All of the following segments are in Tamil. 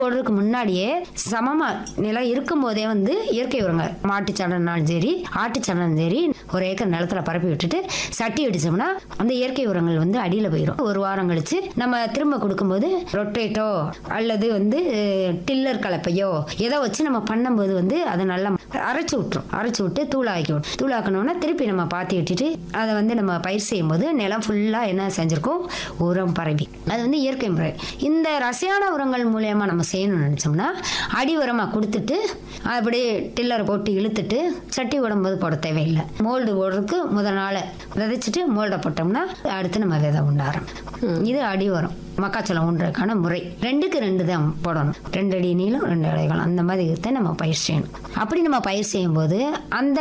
போடுறதுக்கு முன்னாடியே சமமா நிலம் இருக்கும் போதே வந்து இயற்கை உரங்கள் மாட்டுச்சாணம்னாலும் சரி ஆட்டுச்சாணம் சரி ஒரு ஏக்கர் நிலத்துல பரப்பி விட்டுட்டு சட்டி அடிச்சோம்னா அந்த இயற்கை உரங்கள் வந்து அடியில போயிடும் ஒரு வாரம் கழிச்சு நம்ம திரும்ப கொடுக்கும்போது ரொட்டேட்டோ அல்லது வந்து டில்லர் கலப்பையோ எதை வச்சு நம்ம பண்ணும்போது வந்து அதை நல்லா அரைச்சு விட்டுரும் அரைச்சு விட்டு தூளாக்கி விட்டு தூளாக்கணும்னா திருப்பி நம்ம பாத்தி விட்டுட்டு அதை வந்து நம்ம பயிர் செய்யும் போது நிலம் ஃபுல்லா என்ன செஞ்சிருக்கோம் உரம் பரவி அது வந்து இயற்கை முறை இந்த ரசாயன உரங்கள் மூலயமா நம்ம செய்யணும்னு நினைச்சோம்னா அடி உரமா கொடுத்துட்டு அப்படியே டில்லரை போட்டு இழுத்துட்டு சட்டி உடம்போது போட தேவையில்லை மோல்டு போடுறதுக்கு முதல் நாள் விதைச்சிட்டு மோல்டை போட்டோம்னா அடுத்து நம்ம விதை உண்ட ஆரம்பிக்கும் இது அடி உரம் மக்காச்சோளம் உண்டுறதுக்கான முறை ரெண்டுக்கு ரெண்டு தான் போடணும் ரெண்டு அடி நீளம் ரெண்டு அடைகளும் அந்த மாதிரி தான் நம்ம பயிர் செய்யணும் அப்படி நம்ம பயிர் செய்யும்போது அந்த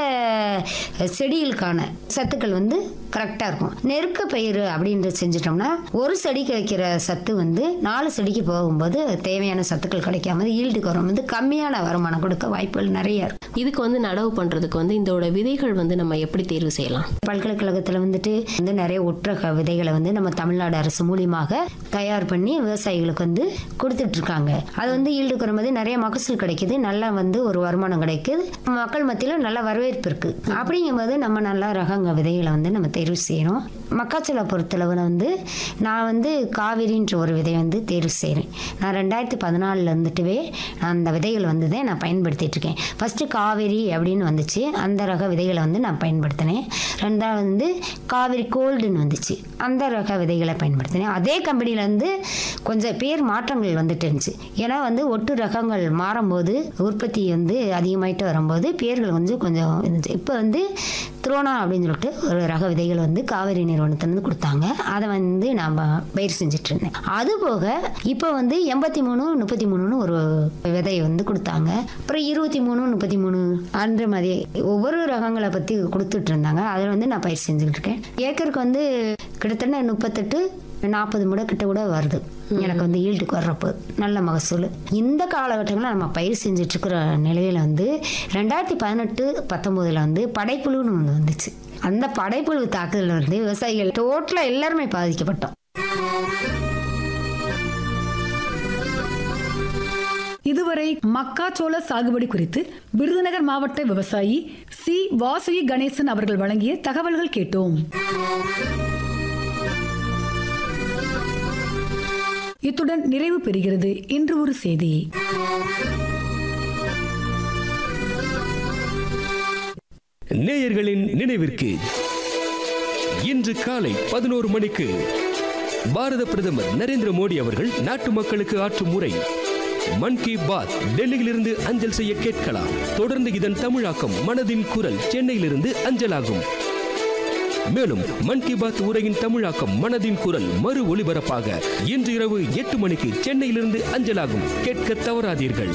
செடிகளுக்கான சத்துக்கள் வந்து கரெக்டாக இருக்கும் நெருக்க பயிர் அப்படின்றது செஞ்சிட்டோம்னா ஒரு செடிக்கு வைக்கிற சத்து வந்து நாலு செடிக்கு போகும்போது தேவையான சத்துக்கள் கிடைக்காம ஈல்டுக்கு வரும் வந்து கம்மியான வருமானம் கொடுக்க வாய்ப்புகள் நிறைய இருக்கு இதுக்கு வந்து நடவு பண்றதுக்கு வந்து இதோட விதைகள் வந்து நம்ம எப்படி தேர்வு செய்யலாம் பல்கலைக்கழகத்தில் வந்துட்டு வந்து நிறைய ஒற்றக விதைகளை வந்து நம்ம தமிழ்நாடு அரசு மூலியமாக தயார் பண்ணி விவசாயிகளுக்கு வந்து கொடுத்துட்டு இருக்காங்க அது வந்து ஈல்டுக்கு வரும்போது நிறைய மகசூல் கிடைக்குது நல்லா வந்து ஒரு வருமானம் கிடைக்குது மக்கள் மத்தியில் நல்ல வரவேற்பு இருக்கு அப்படிங்கும்போது நம்ம நல்ல ரகங்க விதைகளை வந்து நம்ம தேர்வு செய்யணும் மக்காச்சோள பொறுத்தளவில் வந்து நான் வந்து காவிரின்ற ஒரு விதை வந்து தேர்வு செய்கிறேன் நான் ரெண்டாயிரத்தி பதினாலில் இருந்துட்டுவே நான் அந்த விதைகள் வந்து தான் நான் பயன்படுத்திட்டு இருக்கேன் ஃபஸ்ட்டு காவேரி அப்படின்னு வந்துச்சு அந்த ரக விதைகளை வந்து நான் பயன்படுத்தினேன் ரெண்டாவது வந்து காவிரி கோல்டுன்னு வந்துச்சு அந்த ரக விதைகளை பயன்படுத்தினேன் அதே கம்பெனியில் வந்து கொஞ்சம் பேர் மாற்றங்கள் வந்துட்டு இருந்துச்சு ஏன்னா வந்து ஒட்டு ரகங்கள் மாறும்போது உற்பத்தி வந்து அதிகமாயிட்டு வரும்போது பேர்கள் வந்து கொஞ்சம் இருந்துச்சு இப்போ வந்து துரோனா அப்படின்னு சொல்லிட்டு ஒரு ரக விதைகள் வந்து காவிரி நிறுவனத்திலிருந்து கொடுத்தாங்க அதை வந்து நான் பயிர் செஞ்சுட்டு இருந்தேன் அது போக இப்போ வந்து எண்பத்தி மூணு முப்பத்தி மூணுன்னு ஒரு விதை வந்து கொடுத்தாங்க அப்புறம் இருபத்தி மூணு முப்பத்தி மூணு அந்த மாதிரி ஒவ்வொரு ரகங்களை பற்றி கொடுத்துட்டு இருந்தாங்க அதில் வந்து நான் பயிர் செஞ்சுக்கிட்டு இருக்கேன் ஏக்கருக்கு வந்து கிட்டத்தட்ட முப்பத்தெட்டு நாற்பது முறை கிட்ட கூட வருது எனக்கு வந்து ஈல்டுக்கு வர்றப்போ நல்ல மகசூல் இந்த காலகட்டங்களில் நம்ம பயிர் செஞ்சுட்டு இருக்கிற நிலையில வந்து ரெண்டாயிரத்தி பதினெட்டு பத்தொம்போதில் வந்து படைப்புழுன்னு ஒன்று வந்துச்சு அந்த படைப்புழு தாக்குதல் வந்து விவசாயிகள் டோட்டலாக எல்லாருமே பாதிக்கப்பட்டோம் இதுவரை மக்காச்சோள சாகுபடி குறித்து விருதுநகர் மாவட்ட விவசாயி சி வாசுகி கணேசன் அவர்கள் வழங்கிய தகவல்கள் கேட்டோம் இத்துடன் நிறைவு பெறுகிறது இன்று ஒரு செய்தி நேயர்களின் நினைவிற்கு இன்று காலை பதினோரு மணிக்கு பாரத பிரதமர் நரேந்திர மோடி அவர்கள் நாட்டு மக்களுக்கு ஆற்றும் உரை மன் கி பாத் டெல்லியிலிருந்து அஞ்சல் செய்ய கேட்கலாம் தொடர்ந்து இதன் தமிழாக்கம் மனதின் குரல் சென்னையிலிருந்து அஞ்சலாகும் மேலும் மன் கி பாத் உரையின் தமிழாக்கம் மனதின் குரல் மறு ஒளிபரப்பாக இன்று இரவு எட்டு மணிக்கு சென்னையிலிருந்து அஞ்சலாகும் கேட்க தவறாதீர்கள்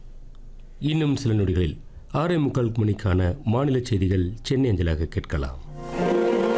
இன்னும் சில நொடிகளில் ஆறே முக்கால் மணிக்கான மாநில செய்திகள் சென்னை அஞ்சலாக கேட்கலாம்